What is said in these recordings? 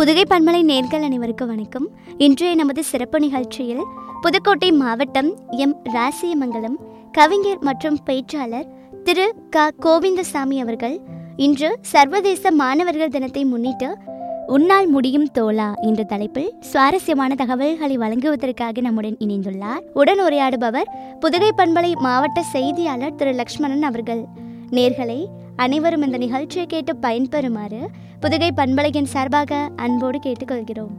புதுகை பண்பலை நேர்கள் அனைவருக்கும் வணக்கம் இன்றைய நமது சிறப்பு நிகழ்ச்சியில் புதுக்கோட்டை மாவட்டம் எம் ராசியமங்கலம் கவிஞர் மற்றும் பேச்சாளர் திரு க கோவிந்தசாமி அவர்கள் இன்று சர்வதேச மாணவர்கள் தினத்தை முன்னிட்டு உன்னால் முடியும் தோழா என்ற தலைப்பில் சுவாரஸ்யமான தகவல்களை வழங்குவதற்காக நம்முடன் இணைந்துள்ளார் உடன் உரையாடுபவர் புதுகை பண்பலை மாவட்ட செய்தியாளர் திரு லக்ஷ்மணன் அவர்கள் நேர்களை அனைவரும் இந்த நிகழ்ச்சியை கேட்டு பயன்பெறுமாறு புதுகை பண்பலையின் சார்பாக அன்போடு கேட்டுக்கொள்கிறோம்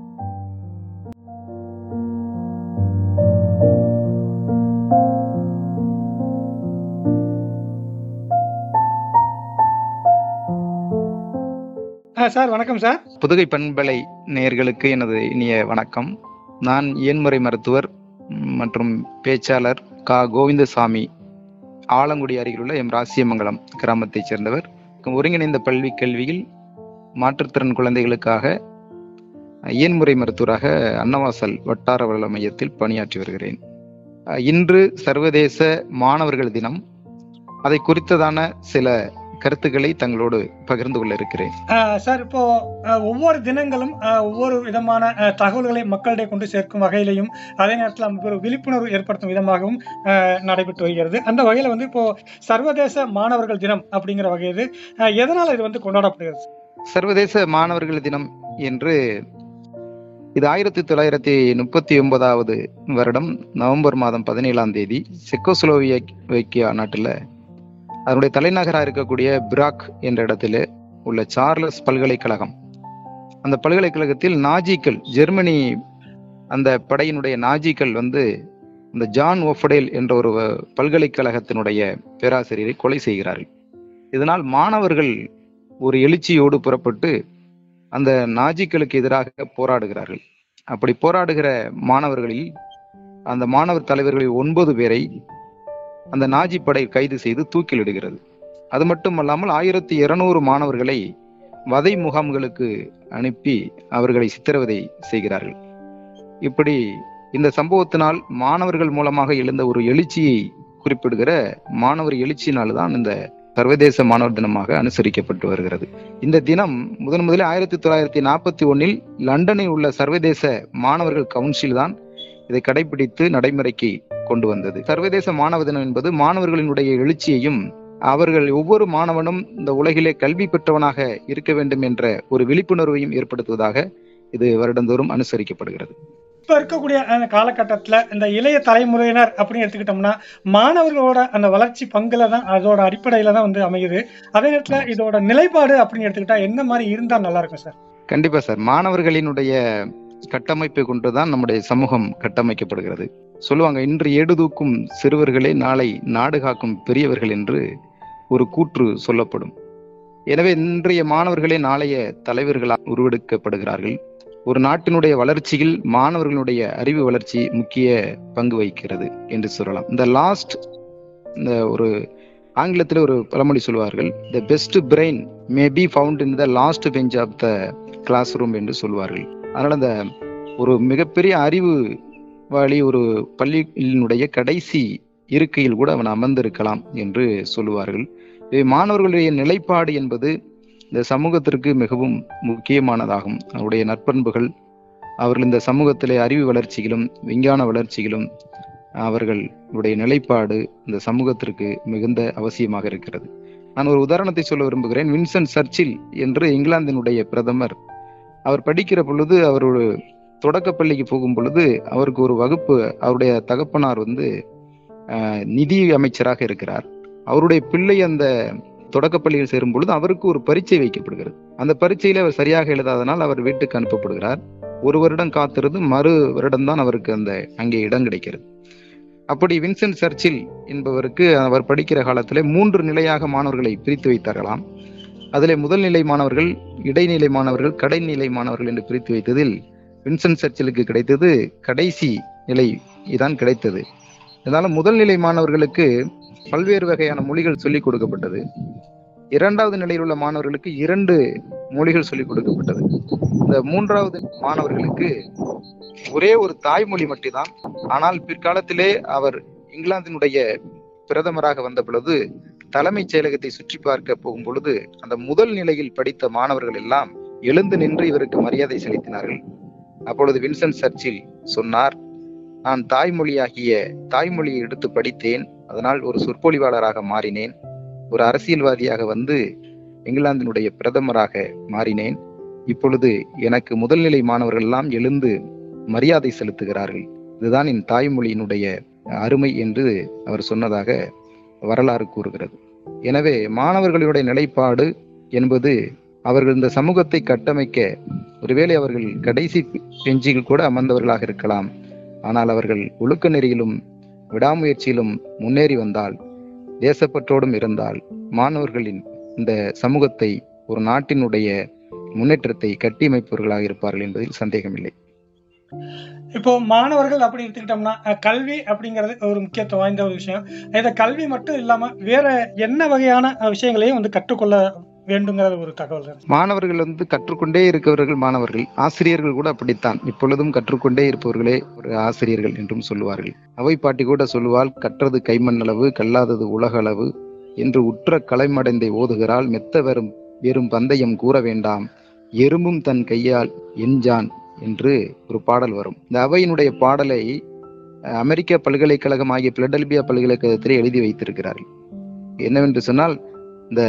ஆ, சார் வணக்கம் சார் புதுகை பண்பலை நேயர்களுக்கு எனது இனிய வணக்கம் நான் ஏன்முறை மருத்துவர் ம், மற்றும் பேச்சாளர் கா கோவிந்தசாமி ஆலங்குடி அருகிலுள்ள எம் ராசியமங்கலம் கிராமத்தைச் சேர்ந்தவர் ஒருங்கிணைந்த பல்வி கல்வியில் மாற்றுத்திறன் குழந்தைகளுக்காக இயன்முறை மருத்துவராக அன்னவாசல் வட்டார வள மையத்தில் பணியாற்றி வருகிறேன் அஹ், இன்று சர்வதேச மாணவர்கள் தினம் அதை குறித்ததான சில கருத்துக்களை தங்களோடு பகிர்ந்து கொள்ள இருக்கிறேன் ஆ, சார் இப்போ ஆ, ஒவ்வொரு தினங்களும் ஆ, ஒவ்வொரு விதமான ஆ, தகவல்களை மக்களிடையே கொண்டு சேர்க்கும் வகையிலையும் அதே நேரத்தில் நமக்கு ஒரு விழிப்புணர்வு ஏற்படுத்தும் விதமாகவும் ஆ, நடைபெற்று வருகிறது அந்த வகையில் வந்து இப்போ சர்வதேச மாணவர்கள் தினம் அப்படிங்கிற வகையில் ஆ, எதனால இது வந்து கொண்டாடப்படுகிறது சர்வதேச மாணவர்கள் தினம் என்று இது ஆயிரத்தி தொள்ளாயிரத்தி முப்பத்தி ஒன்பதாவது வருடம் நவம்பர் மாதம் பதினேழாம் தேதி செக்கோஸ்லோவியா நாட்டில் அதனுடைய தலைநகராக இருக்கக்கூடிய பிராக் என்ற இடத்துல உள்ள சார்லஸ் பல்கலைக்கழகம் அந்த பல்கலைக்கழகத்தில் நாஜிக்கள் ஜெர்மனி அந்த படையினுடைய நாஜிக்கள் வந்து இந்த ஜான் ஓஃபடேல் என்ற ஒரு வ- பல்கலைக்கழகத்தினுடைய பேராசிரியரை கொலை செய்கிறார்கள் இதனால் மாணவர்கள் ஒரு எழுச்சியோடு புறப்பட்டு அந்த நாஜிக்களுக்கு எதிராக போராடுகிறார்கள் அப்படி போராடுகிற மாணவர்களில் அந்த மாணவர் தலைவர்களில் ஒன்பது பேரை அந்த நாஜி படை கைது செய்து தூக்கிலிடுகிறது அது மட்டுமல்லாமல் ஆயிரத்தி இருநூறு மாணவர்களை வதை முகாம்களுக்கு அனுப்பி அவர்களை சித்திரவதை செய்கிறார்கள் இப்படி இந்த சம்பவத்தினால் மாணவர்கள் மூலமாக எழுந்த ஒரு எழுச்சியை குறிப்பிடுகிற மாணவர் எழுச்சி நாள் தான் இந்த சர்வதேச மாணவர் தினமாக அனுசரிக்கப்பட்டு வருகிறது இந்த தினம் முதன் முதலில் ஆயிரத்தி தொள்ளாயிரத்தி நாற்பத்தி ஒன்னில் லண்டனில் உள்ள சர்வதேச மாணவர்கள் கவுன்சில் தான் இதை கடைபிடித்து நடைமுறைக்கு கொண்டு வந்தது சர்வதேச மாணவர் தினம் என்பது மாணவர்களினுடைய எழுச்சியையும் அவர்கள் ஒவ்வொரு மாணவனும் இந்த உலகிலே கல்வி பெற்றவனாக இருக்க வேண்டும் என்ற ஒரு விழிப்புணர்வையும் ஏற்படுத்துவதாக இது வருடந்தோறும் அனுசரிக்கப்படுகிறது இப்போ இருக்கக்கூடிய அந்த காலகட்டத்தில் இந்த இளைய தலைமுறையினர் அப்படின்னு எடுத்துக்கிட்டோம்னா மாணவர்களோட அந்த வளர்ச்சி பங்குல தான் அதோட அடிப்படையில தான் வந்து அமையுது அதே நேரத்தில் இதோட நிலைப்பாடு அப்படின்னு எடுத்துக்கிட்டா எந்த மாதிரி இருந்தால் நல்லா இருக்கும் சார் கண்டிப்பா சார் மாணவர்களினுடைய கட்டமைப்பை கொண்டுதான் நம்முடைய சமூகம் கட்டமைக்கப்படுகிறது சொல்லுவாங்க இன்று ஏடு தூக்கும் சிறுவர்களே நாளை நாடு காக்கும் பெரியவர்கள் என்று ஒரு கூற்று சொல்லப்படும் எனவே இன்றைய மாணவர்களே நாளைய தலைவர்களாக உருவெடுக்கப்படுகிறார்கள் ஒரு நாட்டினுடைய வளர்ச்சியில் மாணவர்களுடைய அறிவு வளர்ச்சி முக்கிய பங்கு வகிக்கிறது என்று சொல்லலாம் இந்த லாஸ்ட் இந்த ஒரு ஆங்கிலத்தில் ஒரு பழமொழி சொல்வார்கள் the best brain may be found in the last bench of the classroom என்று சொல்வார்கள் அதனால அந்த ஒரு மிகப்பெரிய அறிவு வாழி ஒரு பள்ளியினுடைய கடைசி இருக்கையில் கூட அவன் அமர்ந்திருக்கலாம் என்று சொல்லுவார்கள் இவை மாணவர்களுடைய நிலைப்பாடு என்பது இந்த சமூகத்திற்கு மிகவும் முக்கியமானதாகும் அவருடைய நற்பண்புகள் அவர்கள் இந்த சமூகத்திலே அறிவு வளர்ச்சிகளும் விஞ்ஞான வளர்ச்சிகளும் அவர்களுடைய நிலைப்பாடு இந்த சமூகத்திற்கு மிகுந்த அவசியமாக இருக்கிறது நான் ஒரு உதாரணத்தை சொல்ல விரும்புகிறேன் வின்சென்ட் சர்ச்சில் என்று இங்கிலாந்தினுடைய பிரதமர் அவர் படிக்கிற பொழுது அவர் ஒரு தொடக்கப் பள்ளிக்கு போகும் பொழுது அவருக்கு ஒரு வகுப்பு அவருடைய தகப்பனார் வந்து ஆஹ், நிதி அமைச்சராக இருக்கிறார் அவருடைய பிள்ளை அந்த தொடக்கப் பள்ளியில் சேரும் பொழுது அவருக்கு ஒரு பரீட்சை வைக்கப்படுகிறது அந்த பரீட்சையில அவர் சரியாக எழுதாதனால் அவர் வீட்டுக்கு அனுப்பப்படுகிறார் ஒரு வருடம் காத்திருந்து மறு வருடம்தான் அவருக்கு அந்த அங்கே இடம் கிடைக்கிறது அப்படி வின்சென்ட் சர்ச்சில் என்பவருக்கு அவர் படிக்கிற காலத்திலே மூன்று நிலையாக மாணவர்களை பிரித்து வைத்தார்களாம் அதிலே முதல் நிலை மாணவர்கள் இடைநிலை மாணவர்கள் கடைநிலை மாணவர்கள் என்று பிரித்து வைத்ததில் வின்சென்ட் சர்ச்சிலுக்கு கிடைத்தது கடைசி நிலை தான் கிடைத்தது இதனால முதல் நிலை மாணவர்களுக்கு பல்வேறு வகையான மொழிகள் சொல்லிக் கொடுக்கப்பட்டது இரண்டாவது நிலையில் உள்ள மாணவர்களுக்கு இரண்டு மொழிகள் சொல்லிக் கொடுக்கப்பட்டது இந்த மூன்றாவது மாணவர்களுக்கு ஒரே ஒரு தாய்மொழி மட்டும்தான் ஆனால் பிற்காலத்திலே அவர் இங்கிலாந்தினுடைய பிரதமராக வந்த பொழுது தலைமைச் செயலகத்தை சுற்றி பார்க்க போகும் பொழுது அந்த முதல் நிலையில் படித்த மாணவர்கள் எல்லாம் எழுந்து நின்று இவருக்கு மரியாதை செலுத்தினார்கள் அப்பொழுது வின்சென்ட் சர்ச்சில் சொன்னார் நான் தாய்மொழியாகிய தாய்மொழியை எடுத்து படித்தேன் அதனால் ஒரு சொற்பொழிவாளராக மாறினேன் ஒரு அரசியல்வாதியாக வந்து இங்கிலாந்தினுடைய பிரதமராக மாறினேன் இப்பொழுது எனக்கு முதல்நிலை மாணவர்கள் எல்லாம் எழுந்து மரியாதை செலுத்துகிறார்கள் இதுதான் என் தாய்மொழியினுடைய அருமை என்று அவர் சொன்னதாக வரலாறு கூறுகிறது எனவே மாணவர்களுடைய நிலைப்பாடு என்பது அவர்கள் இந்த சமூகத்தை கட்டமைக்க ஒருவேளை அவர்கள் கடைசி பெஞ்சில் கூட அமர்ந்தவர்களாக இருக்கலாம் ஆனால் அவர்கள் ஒழுக்க நெறியிலும் விடாமுயற்சியிலும் முன்னேறி வந்தால் தேசப்பற்றோடும் இருந்தால் மாணவர்களின் இந்த சமூகத்தை ஒரு நாட்டினுடைய முன்னேற்றத்தை கட்டியமைப்பவர்களாக இருப்பார்கள் என்பதில் சந்தேகமில்லை இப்போ மாணவர்கள் அப்படி எடுத்துக்கிட்டோம்னா அஹ், கல்வி அப்படிங்கிறது ஒரு முக்கியத்துவம் வாய்ந்த ஒரு விஷயம் இந்த கல்வி மட்டும் இல்லாம வேற என்ன வகையான அஹ், விஷயங்களையும் வந்து கற்றுக்கொள்ள வேண்டுங்கிற ஒரு தகவல் இருக்கு. மாணவர்கள் வந்து கற்றுக்கொண்டே இருக்கிறவர்கள் மாணவர்கள் ஆசிரியர்கள் கூட அப்படித்தான் இப்பொழுதும் கற்றுக்கொண்டே இருப்பவர்களே ஒரு ஆசிரியர்கள் என்றும் சொல்லுவார்கள் அவை பாட்டி கூட சொல்லுவாள் கற்றது கைமண்ணளவு கல்லாதது உலகளவு என்று உற்ற கலைமடைந்தை ஓதுகிறாள் மெத்த வெறும் வெறும் பந்தயம் கூற வேண்டாம் எறும்பும் தன் கையால் எஞ்சான் என்று ஒரு பாடல் வரும் இந்த அவையினுடைய பாடலை அஹ், அமெரிக்க பல்கலைக்கழகம் ஆகிய பிலடெல்பியா பல்கலைக்கழகத்திலே எழுதி வைத்திருக்கிறார்கள் என்னவென்று சொன்னால் இந்த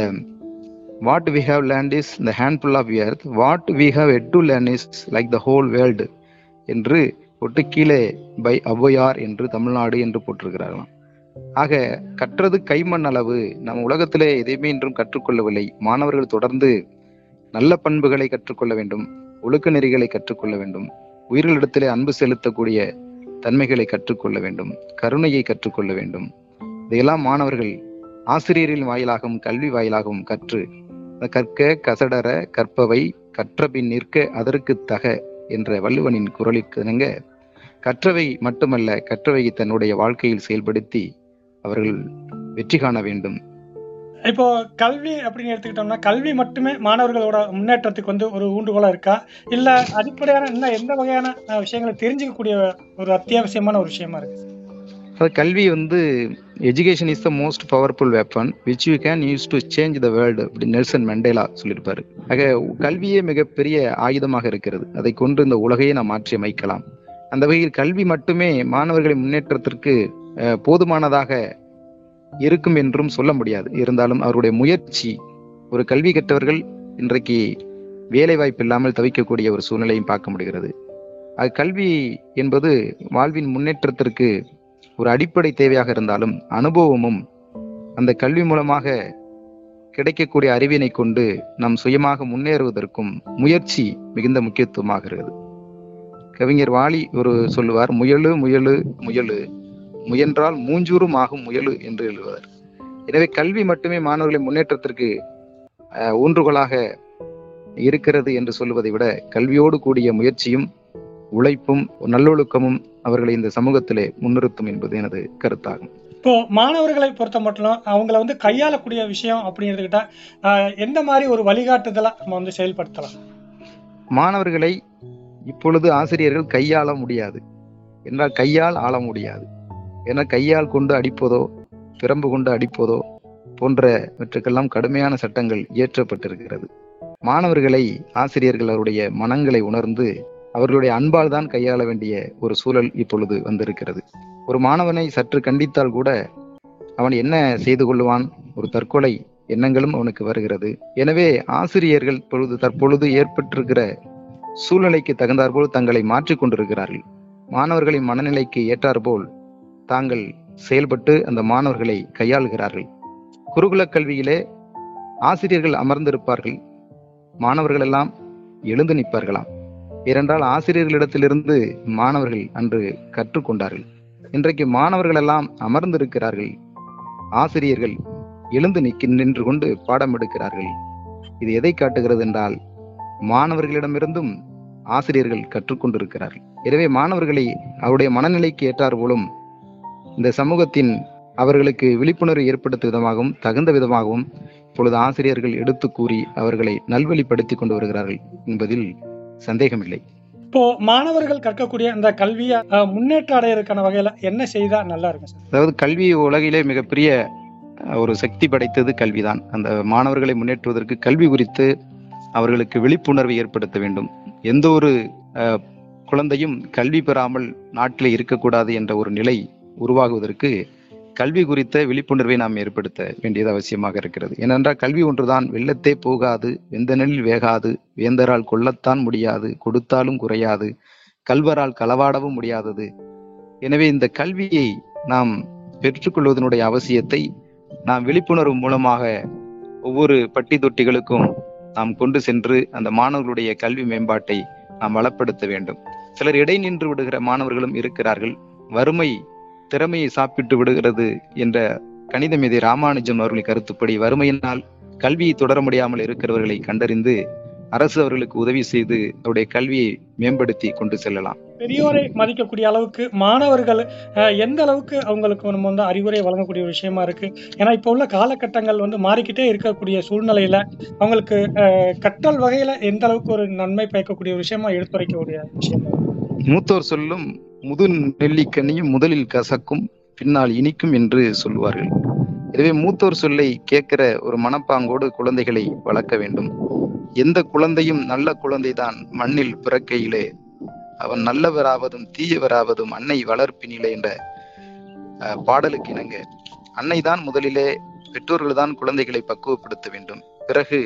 what we have land is இந்த handful of earth what we have had to land is like the whole world என்று ஒட்டு கீழே பை ஔவையார் என்று தமிழ்நாடு என்று போட்டிருக்கிறார்களாம் ஆக கற்றது கைமண் அளவு நம்ம உலகத்திலே எதையுமே இன்றும் கற்றுக்கொள்ளவில்லை மாணவர்கள் தொடர்ந்து நல்ல பண்புகளை கற்றுக்கொள்ள வேண்டும் ஒழுக்க நெறிகளை கற்றுக்கொள்ள வேண்டும் உயிர்களிடத்திலே அன்பு செலுத்தக்கூடிய தன்மைகளை கற்றுக்கொள்ள வேண்டும் கருணையை கற்றுக்கொள்ள வேண்டும் இதையெல்லாம் மாணவர்கள் ஆசிரியரின் வாயிலாகவும் கல்வி வாயிலாகவும் கற்று அந்த கற்க கசடர கற்பவை கற்றபின் நிற்க அதற்கு தக என்ற வள்ளுவனின் குரலிற்கு இணங்க கற்றவை மட்டுமல்ல கற்றவை தன்னுடைய வாழ்க்கையில் செயல்படுத்தி அவர்கள் வெற்றி காண வேண்டும் இப்போ கல்வி அப்படின்னு எடுத்துக்கிட்டோம்னா கல்வி மட்டுமே மாணவர்களோட முன்னேற்றத்துக்கு வந்து ஒரு ஊண்டுகோலா இருக்கா இல்ல அடிப்படையான இன்னும் எந்த வகையான அஹ், விஷயங்களை தெரிஞ்சுக்கக்கூடிய ஒரு அத்தியாவசியமான ஒரு விஷயமா இருக்கு அது கல்வி வந்து education is the most powerful weapon which you can use to change the world அப்படி நெல்சன் மண்டேலா சொல்லியிருப்பாரு ஆக கல்வியே மிகப்பெரிய ஆயுதமாக இருக்கிறது அதை கொண்டு இந்த உலகையே நாம் மாற்றி அமைக்கலாம் அந்த வகையில் கல்வி மட்டுமே மாணவர்களின் முன்னேற்றத்திற்கு அஹ், போதுமானதாக இருக்கும் என்றும் சொல்ல முடியாது இருந்தாலும் அவருடைய முயற்சி ஒரு கல்வி கற்றவர்கள் இன்றைக்கு வேலை வாய்ப்பு இல்லாமல் தவிக்கக்கூடிய ஒரு சூழ்நிலையும் பார்க்க முடிகிறது அது கல்வி என்பது வாழ்வின் முன்னேற்றத்திற்கு ஒரு அடிப்படை தேவையாக இருந்தாலும் அனுபவமும் அந்த கல்வி மூலமாக கிடைக்கக்கூடிய அறிவினை கொண்டு நாம் சுயமாக முன்னேறுவதற்கும் முயற்சி மிகுந்த முக்கியத்துவமாகிறது கவிஞர் வாலி ஒரு சொல்லுவார் முயலு முயலு முயலு முயன்றால் மூஞ்சூரும் ஆகும் முயலு என்று எழுதுவார் எனவே கல்வி மட்டுமே மாணவர்களின் முன்னேற்றத்திற்கு அஹ், ஊன்றுகோலாக இருக்கிறது என்று சொல்வதை விட கல்வியோடு கூடிய முயற்சியும் உழைப்பும் நல்லொழுக்கமும் அவர்களை இந்த சமூகத்திலே முன்னிறுத்தும் என்பது எனது கருத்தாகும் இப்போ மாணவர்களை பொறுத்த மட்டும் அவங்கள வந்து கையாளக்கூடிய விஷயம் அப்படின்னு எடுத்துக்கிட்டா அஹ், எந்த மாதிரி ஒரு வழிகாட்டுதலா நம்ம வந்து செயல்படுத்தலாம் மாணவர்களை இப்பொழுது ஆசிரியர்கள் கையாள முடியாது என்றால் கையால் ஆள முடியாது ஏன்னா கையால் கொண்டு அடிப்பதோ பிரம்பு கொண்டு அடிப்பதோ போன்றவற்றுக்கெல்லாம் கடுமையான சட்டங்கள் இயற்றப்பட்டிருக்கிறது மாணவர்களை ஆசிரியர்கள் அவருடைய மனங்களை உணர்ந்து அவர்களுடைய அன்பால் தான் கையாள வேண்டிய ஒரு சூழல் இப்பொழுது வந்திருக்கிறது ஒரு மாணவனை சற்று கண்டித்தால் கூட அவன் என்ன செய்து கொள்வான் ஒரு தற்கொலை எண்ணங்களும் அவனுக்கு வருகிறது எனவே ஆசிரியர்கள் பொழுது தற்பொழுது ஏற்பட்டிருக்கிற சூழ்நிலைக்கு தகுந்தாற்போல் தங்களை மாற்றிக் கொண்டிருக்கிறார்கள் மாணவர்களின் மனநிலைக்கு ஏற்றாற்போல் தாங்கள் செயல்பட்டு அந்த மாணவர்களை கையாளுகிறார்கள் குருகுல கல்வியிலே ஆசிரியர்கள் அமர்ந்திருப்பார்கள் மாணவர்கள் எல்லாம் எழுந்து நிற்பார்களாம் ஏனென்றால் ஆசிரியர்களிடத்திலிருந்து மாணவர்கள் அன்று கற்றுக்கொண்டார்கள் இன்றைக்கு மாணவர்கள் எல்லாம் அமர்ந்திருக்கிறார்கள் ஆசிரியர்கள் எழுந்து நிற்க நின்று கொண்டு பாடம் எடுக்கிறார்கள் இது எதை காட்டுகிறது என்றால் மாணவர்களிடமிருந்தும் ஆசிரியர்கள் கற்றுக்கொண்டிருக்கிறார்கள் எனவே மாணவர்களை அவருடைய மனநிலைக்கு ஏற்றார் போலும் இந்த சமூகத்தின் அவர்களுக்கு விழிப்புணர்வு ஏற்படுத்தும் விதமாகவும் தகுந்த விதமாகவும் இப்பொழுது ஆசிரியர்கள் எடுத்து கூறி அவர்களை நல்வழிப்படுத்தி கொண்டு வருகிறார்கள் என்பதில் சந்தேகமில்லை இப்போ மாணவர்கள் கற்கக்கூடிய அந்த கல்வியை அஹ், முன்னேற்றம் அடையிறதுக்கான வகையில என்ன செய்தா நல்லா இருக்கும் சார் அதாவது கல்வி உலகிலே மிகப்பெரிய அஹ், ஒரு சக்தி படைத்தது கல்விதான் அந்த மாணவர்களை முன்னேற்றுவதற்கு கல்வி குறித்து அவர்களுக்கு விழிப்புணர்வை ஏற்படுத்த வேண்டும் எந்த ஒரு அஹ், குழந்தையும் கல்வி பெறாமல் நாட்டில் இருக்கக்கூடாது என்ற ஒரு நிலை உருவாகுவதற்கு கல்வி குறித்த விழிப்புணர்வை நாம் ஏற்படுத்த வேண்டியது அவசியமாக இருக்கிறது ஏனென்றால் கல்வி ஒன்றுதான் வெள்ளத்தே போகாது வெந்த நெல்லில் வேகாது வேந்தரால் கொள்ளத்தான் முடியாது கொடுத்தாலும் குறையாது கல்வரால் களவாடவும் முடியாதது எனவே இந்த கல்வியை நாம் பெற்றுக்கொள்வதனுடைய அவசியத்தை நாம் விழிப்புணர்வு மூலமாக ஒவ்வொரு பட்டி தொட்டிகளுக்கும் நாம் கொண்டு சென்று அந்த மாணவர்களுடைய கல்வி மேம்பாட்டை நாம் வளப்படுத்த வேண்டும் சிலர் இடை நின்று விடுகிற மாணவர்களும் இருக்கிறார்கள் வறுமை திறமையை சாப்பிட்டு விடுகிறது என்ற கணித மேதை ராமானுஜம் அவர்களின் கருத்துப்படி வறுமையினால் கல்வியை தொடர முடியாமல் இருக்கிறவர்களை கண்டறிந்து அரசு அவர்களுக்கு உதவி செய்து அவருடைய கல்வியை மேம்படுத்தி கொண்டு செல்லலாம் பெரியோரை மதிக்கக்கூடிய அளவுக்கு மாணவர்கள் அஹ், எந்த அளவுக்கு அவங்களுக்கு நம்ம வந்து அறிவுரை வழங்கக்கூடிய ஒரு விஷயமா இருக்கு ஏன்னா இப்போ உள்ள காலகட்டங்கள் வந்து மாறிக்கிட்டே இருக்கக்கூடிய சூழ்நிலையில அவங்களுக்கு அஹ், கற்றல் வகையில எந்த அளவுக்கு ஒரு நன்மை பயக்கக்கூடிய ஒரு விஷயமா எடுத்துரைக்கக்கூடிய விஷயம் மூத்தோர் சொல்லும் முது நெல்லிக்கனியும் முதலில் கசக்கும் பின்னால் இனிக்கும் என்று சொல்லுவார்கள் எனவே மூத்தோர் சொல்லை கேட்கிற ஒரு மனப்பாங்கோடு குழந்தைகளை வளர்க்க வேண்டும் எந்த குழந்தையும் நல்ல குழந்தைதான் மண்ணில் பிறக்கையிலே அவன் நல்லவராவதும் தீயவராவதும் அன்னை வளர்ப்பினிலே என்ற அஹ், பாடலுக்கு இணங்க அன்னை தான் முதலிலே பெற்றோர்கள் தான் குழந்தைகளை பக்குவப்படுத்த வேண்டும் பிறகு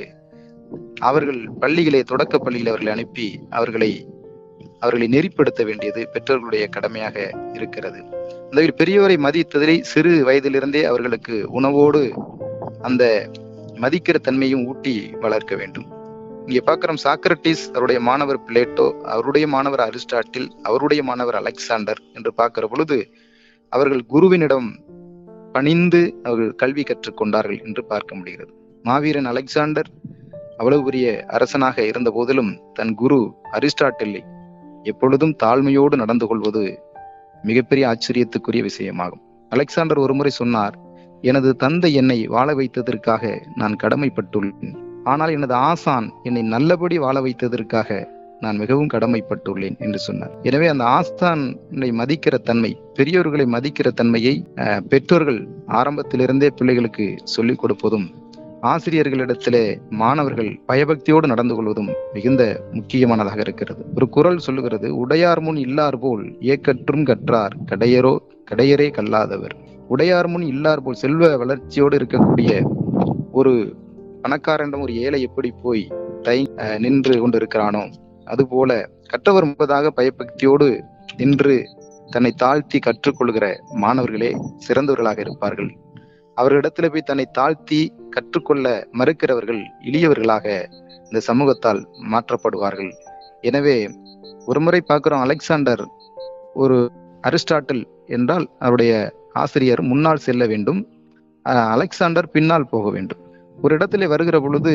அவர்கள் பள்ளிகளை தொடக்க பள்ளியில் அவர்களை அனுப்பி அவர்களை அவர்களை நெறிப்படுத்த வேண்டியது பெற்றோர்களுடைய கடமையாக இருக்கிறது அந்த வகையில் பெரியவரை மதித்ததை சிறு வயதிலிருந்தே அவர்களுக்கு உணவோடு அந்த மதிக்கிற தன்மையும் ஊட்டி வளர்க்க வேண்டும் இங்கே பார்க்கிறோம் சாக்ரட்டிஸ் அவருடைய மாணவர் பிளேட்டோ அவருடைய மாணவர் அரிஸ்டாட்டில் அவருடைய மாணவர் அலெக்சாண்டர் என்று பார்க்கிற பொழுது அவர்கள் குருவினிடம் பணிந்து அவர்கள் கல்வி கற்றுக்கொண்டார்கள் என்று பார்க்க முடிகிறது மாவீரன் அலெக்சாண்டர் அவ்வளவு பெரிய அரசனாக இருந்த போதிலும் தன் குரு அரிஸ்டாட்டிலை எப்பொழுதும் தாழ்மையோடு நடந்து கொள்வது மிகப்பெரிய ஆச்சரியத்துக்குரிய விஷயமாகும் அலெக்சாண்டர் ஒருமுறை சொன்னார் எனது தந்தை என்னை வாழ வைத்ததற்காக நான் கடமைப்பட்டுள்ளேன் ஆனால் எனது ஆசான் என்னை நல்லபடி வாழ வைத்ததற்காக நான் மிகவும் கடமைப்பட்டுள்ளேன் என்று சொன்னார் எனவே அந்த ஆஸ்தானை மதிக்கிற தன்மை பெரியோர்களை மதிக்கிற தன்மையை அஹ், பெற்றோர்கள் ஆரம்பத்திலிருந்தே பிள்ளைகளுக்கு சொல்லிக் கொடுப்பதும் ஆசிரியர்களிடத்திலே மாணவர்கள் பயபக்தியோடு நடந்து கொள்வதும் மிகுந்த முக்கியமானதாக இருக்கிறது ஒரு குறள் சொல்லுகிறது உடையார் முன் இல்லார் போல் ஏக்கற்றும் கற்றார் கடையரோ கடையரே கல்லாதவர் உடையார் முன் இல்லார் போல் செல்வ வளர்ச்சியோடு இருக்கக்கூடிய ஒரு பணக்காரனிடம் ஒரு ஏழை எப்படி போய் தை அஹ், நின்று கொண்டிருக்கிறானோ அதுபோல கற்றவர் என்பதாக பயபக்தியோடு நின்று தன்னை தாழ்த்தி கற்றுக்கொள்கிற மாணவர்களே சிறந்தவர்களாக இருப்பார்கள் அவர்களிடத்துல போய் தன்னை தாழ்த்தி கற்றுக்கொள்ள மறுக்கிறவர்கள் இளியவர்களாக இந்த சமூகத்தால் மாற்றப்படுவார்கள் எனவே ஒரு முறை பார்க்கிறோம் அலெக்சாண்டர் ஒரு அரிஸ்டாட்டில் என்றால் அவருடைய ஆசிரியர் முன்னால் செல்ல வேண்டும் அஹ், அலெக்சாண்டர் பின்னால் போக வேண்டும் ஒரு இடத்திலே வருகிற பொழுது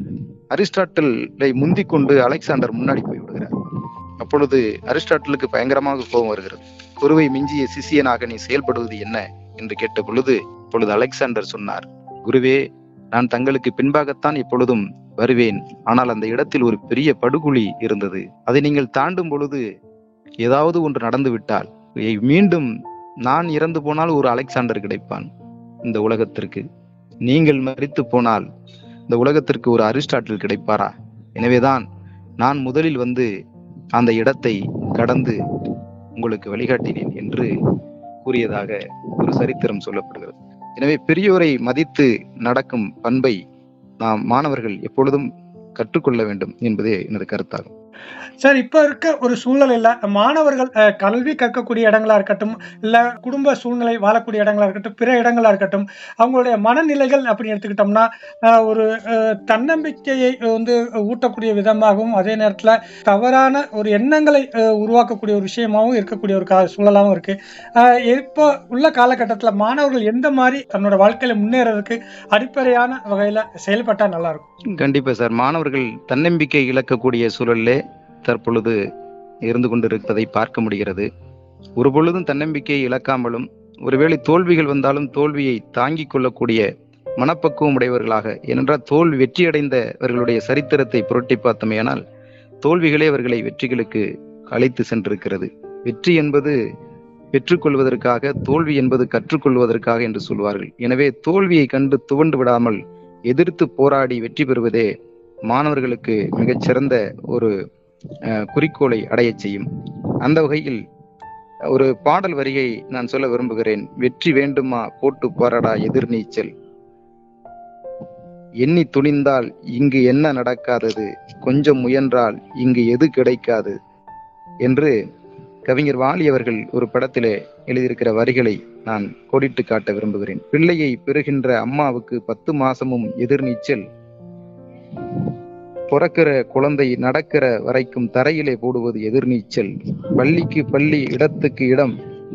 அரிஸ்டாட்டிலை முந்திக் கொண்டு அலெக்சாண்டர் முன்னாடி போய் விடுகிறார் அப்பொழுது அரிஸ்டாட்டிலுக்கு பயங்கரமாக கோபம் வருகிறது குருவை மிஞ்சிய சிஷியனாக நீ செயல்படுவது என்ன என்று கேட்ட பொழுது இப்பொழுது அலெக்சாண்டர் சொன்னார் குருவே நான் தங்களுக்கு பின்பாகத்தான் எப்பொழுதும் வருவேன் ஆனால் அந்த இடத்தில் ஒரு பெரிய படுகுழி இருந்தது அதை நீங்கள் தாண்டும் பொழுது ஏதாவது ஒன்று நடந்து விட்டால் எ- மீண்டும் நான் இறந்து போனால் ஒரு அலெக்சாண்டர் கிடைப்பான் இந்த உலகத்திற்கு நீங்கள் மரித்து போனால் இந்த உலகத்திற்கு ஒரு அரிஸ்டாட்டில் கிடைப்பாரா எனவேதான் நான் முதலில் வந்து அந்த இடத்தை கடந்து உங்களுக்கு வழிகாட்டினேன் என்று கூறியதாக ஒரு சரித்திரம் சொல்லப்படுகிறது எனவே பெரியோரை மதித்து நடக்கும் பண்பை நாம் மாணவர்கள் எப்பொழுதும் கற்றுக்கொள்ள வேண்டும் என்பதே எனது கருத்தாகும் சார் இப்ப இருக்க ஒரு சூழ்நிலையில மாணவர்கள் அஹ், கல்வி கற்கக்கூடிய இடங்களா இருக்கட்டும் இல்ல குடும்ப சூழ்நிலை வாழக்கூடிய இடங்களா இருக்கட்டும் பிற இடங்களா இருக்கட்டும் அவங்களுடைய மனநிலைகள் அப்படின்னு எடுத்துக்கிட்டோம்னா அஹ், ஒரு அஹ், தன்னம்பிக்கையை வந்து ஊட்டக்கூடிய விதமாகவும் அதே நேரத்துல தவறான ஒரு எண்ணங்களை அஹ், உருவாக்கக்கூடிய ஒரு விஷயமாகவும் இருக்கக்கூடிய ஒரு கா சூழலாகவும் இருக்கு அஹ், இப்போ உள்ள காலகட்டத்துல மாணவர்கள் எந்த மாதிரி தன்னோட வாழ்க்கையில முன்னேறதுக்கு அடிப்படையான வகையில செயல்பட்டா நல்லா இருக்கும் கண்டிப்பா சார் மாணவர்கள் தன்னம்பிக்கை இழக்கக்கூடிய சூழலிலே தற்பொழுது இருந்து கொண்டிருப்பதை பார்க்க முடிகிறது ஒரு பொழுதும் தன்னம்பிக்கையை இழக்காமலும் ஒருவேளை தோல்விகள் வந்தாலும் தோல்வியை தாங்கிக் கொள்ளக்கூடிய மனப்பக்குவம் உடையவர்களாக ஏனென்றால் தோல்வி வெற்றியடைந்தவர்களுடைய சரித்திரத்தை புரட்டி பார்த்தமையானால் தோல்விகளே அவர்களை வெற்றிகளுக்கு அழைத்து சென்றிருக்கிறது வெற்றி என்பது பெற்றுக்கொள்வதற்காக தோல்வி என்பது கற்றுக்கொள்வதற்காக என்று சொல்வார்கள் எனவே தோல்வியை கண்டு துவண்டு விடாமல் எதிர்த்து போராடி வெற்றி பெறுவதே மாணவர்களுக்கு மிகச்சிறந்த ஒரு அஹ், குறிக்கோளை அடையச் செய்யும் அந்த வகையில் ஒரு பாடல் வரியை நான் சொல்ல விரும்புகிறேன் வெற்றி வேண்டுமா போட்டு போராடா எதிர்நீச்சல் எண்ணி துணிந்தால் இங்கு என்ன நடக்காதது கொஞ்சம் முயன்றால் இங்கு எது கிடைக்காது என்று கவிஞர் வாலி அவர்கள் ஒரு படத்திலே எழுதியிருக்கிற வரிகளை நான் கோடிட்டு காட்ட விரும்புகிறேன் பிள்ளையை பெறுகின்ற அம்மாவுக்கு பத்து மாசமும் எதிர்நீச்சல் பிறக்கிற குழந்தை நடக்கிற வரைக்கும் தரையிலே போடுவது எதிர்நீச்சல் பள்ளிக்கு பள்ளி இடத்துக்கு இடம்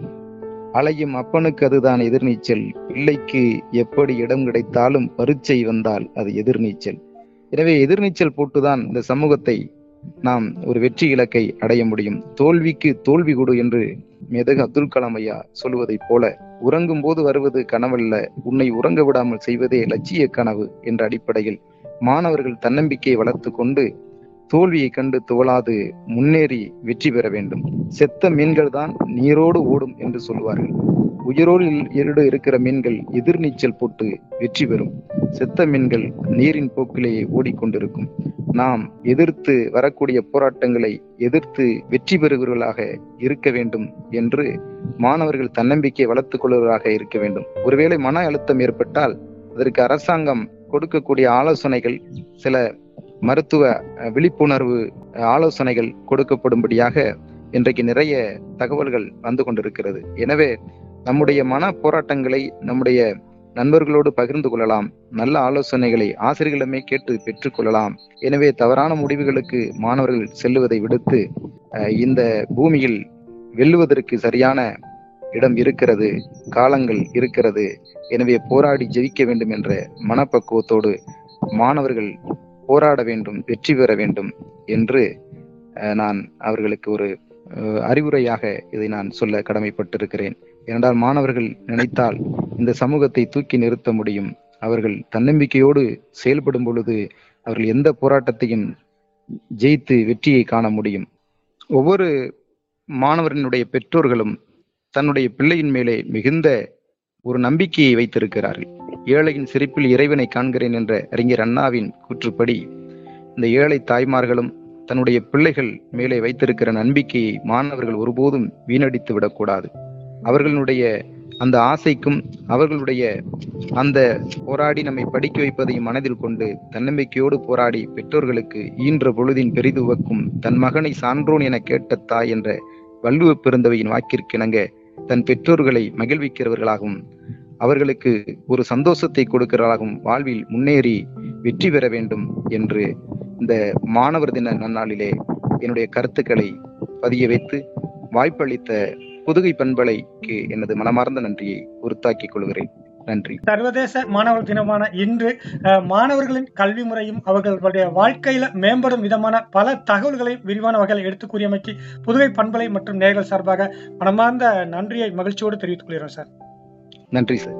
அலையும் அப்பனுக்கு அதுதான் எதிர்நீச்சல் பிள்ளைக்கு எப்படி இடம் கிடைத்தாலும் பரீட்சை வந்தால் அது எதிர்நீச்சல் எனவே எதிர்நீச்சல் போட்டுதான் இந்த சமூகத்தை நாம் ஒரு வெற்றி இலக்கை அடைய முடியும் தோல்விக்கு தோல்வி கொடு என்று மேதகு அப்துல் கலாம் ஐயா சொல்லுவதைப் போல உறங்கும் போது வருவது கனவல்ல உன்னை உறங்க விடாமல் செய்வதே லட்சிய கனவு என்ற அடிப்படையில் மாணவர்கள் தன்னம்பிக்கையை வளர்த்து கொண்டு தோல்வியை கண்டு துவளாது முன்னேறி வெற்றி பெற வேண்டும் செத்த மீன்கள் தான் நீரோடு ஓடும் என்று சொல்வார்கள் உயிரோடு இரு- இருக்கிற மீன்கள் எதிர்நீச்சல் போட்டு வெற்றி பெறும் செத்த மீன்கள் நீரின் போக்கிலேயே ஓடிக்கொண்டிருக்கும் நாம் எதிர்த்து வரக்கூடிய போராட்டங்களை எதிர்த்து வெற்றி பெறுகிறவர்களாக இருக்க வேண்டும் என்று மாணவர்கள் தன்னம்பிக்கை வளர்த்துக் கொள்வதாக இருக்க வேண்டும் ஒருவேளை மன அழுத்தம் ஏற்பட்டால் அதற்கு அரசாங்கம் கொடுக்கக்கூடிய ஆலோசனைகள் சில மருத்துவ அஹ், விழிப்புணர்வு அஹ், ஆலோசனைகள் கொடுக்கப்படும்படியாக இன்றைக்கு நிறைய தகவல்கள் வந்து கொண்டிருக்கிறது எனவே நம்முடைய மன போராட்டங்களை நம்முடைய நண்பர்களோடு பகிர்ந்து கொள்ளலாம் நல்ல ஆலோசனைகளை ஆசிரியர்களிடமே கேட்டு பெற்றுக்கொள்ளலாம் எனவே தவறான முடிவுகளுக்கு மாணவர்கள் செல்லுவதை விடுத்து அஹ், இந்த பூமியில் வெல்லுவதற்கு சரியான இடம் இருக்கிறது காலங்கள் இருக்கிறது எனவே போராடி ஜெயிக்க வேண்டும் என்ற மனப்பக்குவத்தோடு மாணவர்கள் போராட வேண்டும் வெற்றி பெற வேண்டும் என்று அஹ், நான் அவர்களுக்கு ஒரு அஹ், அறிவுரையாக இதை நான் சொல்ல கடமைப்பட்டிருக்கிறேன் ஏனென்றால் மாணவர்கள் நினைத்தால் இந்த சமூகத்தை தூக்கி நிறுத்த முடியும் அவர்கள் தன்னம்பிக்கையோடு செயல்படும் பொழுது அவர்கள் எந்த போராட்டத்தையும் ஜெயித்து வெற்றியை காண முடியும் ஒவ்வொரு மாணவரினுடைய பெற்றோர்களும் தன்னுடைய பிள்ளையின் மேலே மிகுந்த ஒரு நம்பிக்கையை வைத்திருக்கிறார்கள் ஏழையின் சிரிப்பில் இறைவனை காண்கிறேன் என்ற அறிஞர் அண்ணாவின் கூற்றுப்படி இந்த ஏழை தாய்மார்களும் தன்னுடைய பிள்ளைகள் மேலே வைத்திருக்கிற நம்பிக்கையை மாணவர்கள் ஒருபோதும் வீணடித்து விடக்கூடாது அவர்களுடைய அந்த ஆசைக்கும் அவர்களுடைய அந்த போராடி நம்மை படிக்க வைப்பதையும் மனதில் கொண்டு தன்னம்பிக்கையோடு போராடி பெற்றோர்களுக்கு ஈன்ற பொழுதின் பெரிதுவக்கும் தன் மகனை சான்றோன் என கேட்ட தாய் என்ற வள்ளுவ பெருந்தவையின் வாக்கிற்கிணங்க தன் பெற்றோர்களை மகிழ்விக்கிறவர்களாகவும் அவர்களுக்கு ஒரு சந்தோஷத்தை கொடுக்கிறவர்களாகவும் வாழ்வில் முன்னேறி வெற்றி பெற வேண்டும் என்று இந்த மாணவர் தின நன்னாளிலே என்னுடைய கருத்துக்களை பதிய வைத்து வாய்ப்பளித்த புதுகை பண்பலைக்கு எனது மனமார்ந்த நன்றியை உறுத்தாக்கிக் கொள்கிறேன் நன்றி சர்வதேச மாணவர் தினமான இன்று அஹ், மாணவர்களின் கல்வி முறையும் அவர்களுடைய வாழ்க்கையில மேம்படும் விதமான பல தகவல்களை விரிவான வகையில் எடுத்து கூறியமைக்கு புதுகை பண்பலை மற்றும் நேர்கள் சார்பாக மனமார்ந்த நன்றியை மகிழ்ச்சியோடு தெரிவித்துக் கொள்கிறோம் சார் நன்றி சார்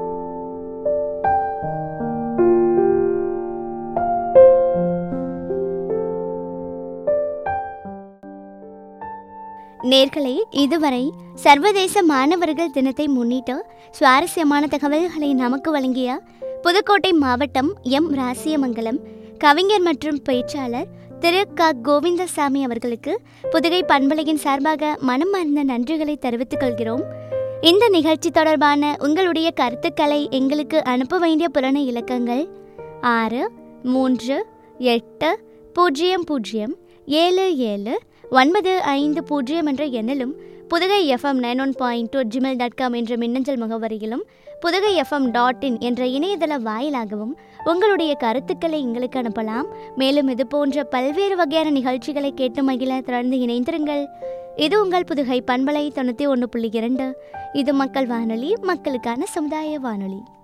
நேர்களே இதுவரை சர்வதேச மாணவர்கள் தினத்தை முன்னிட்டு சுவாரஸ்யமான தகவல்களை நமக்கு வழங்கிய புதுக்கோட்டை மாவட்டம் எம் ராசியமங்கலம் கவிஞர் மற்றும் பேச்சாளர் திரு க கோவிந்தசாமி அவர்களுக்கு புதுகை பண்பலையின் சார்பாக மனமார்ந்த நன்றிகளை தெரிவித்துக் கொள்கிறோம் இந்த நிகழ்ச்சி தொடர்பான உங்களுடைய கருத்துக்களை எங்களுக்கு அனுப்ப வேண்டிய புலன இலக்கங்கள் ஆறு மூன்று எட்டு பூஜ்ஜியம் பூஜ்ஜியம் ஏழு ஏழு ஒன்பது ஐந்து பூஜ்ஜியம் என்ற எண்ணிலும் Pudugai FM nine one point two Gmail dot com என்ற மின்னஞ்சல் முகவரியிலும் புதுகை எஃப்எம் டாட் இன் என்ற இணையதள வாயிலாகவும் உங்களுடைய கருத்துக்களை எங்களுக்கு அனுப்பலாம் மேலும் இது போன்ற பல்வேறு வகையான நிகழ்ச்சிகளை கேட்டு மகிழ தொடர்ந்து இணைந்திருங்கள் இது உங்கள் புதுகை பண்பலை தொண்ணூற்றி ஒன்று புள்ளி இரண்டு இது மக்கள் வானொலி மக்களுக்கான சமுதாய வானொலி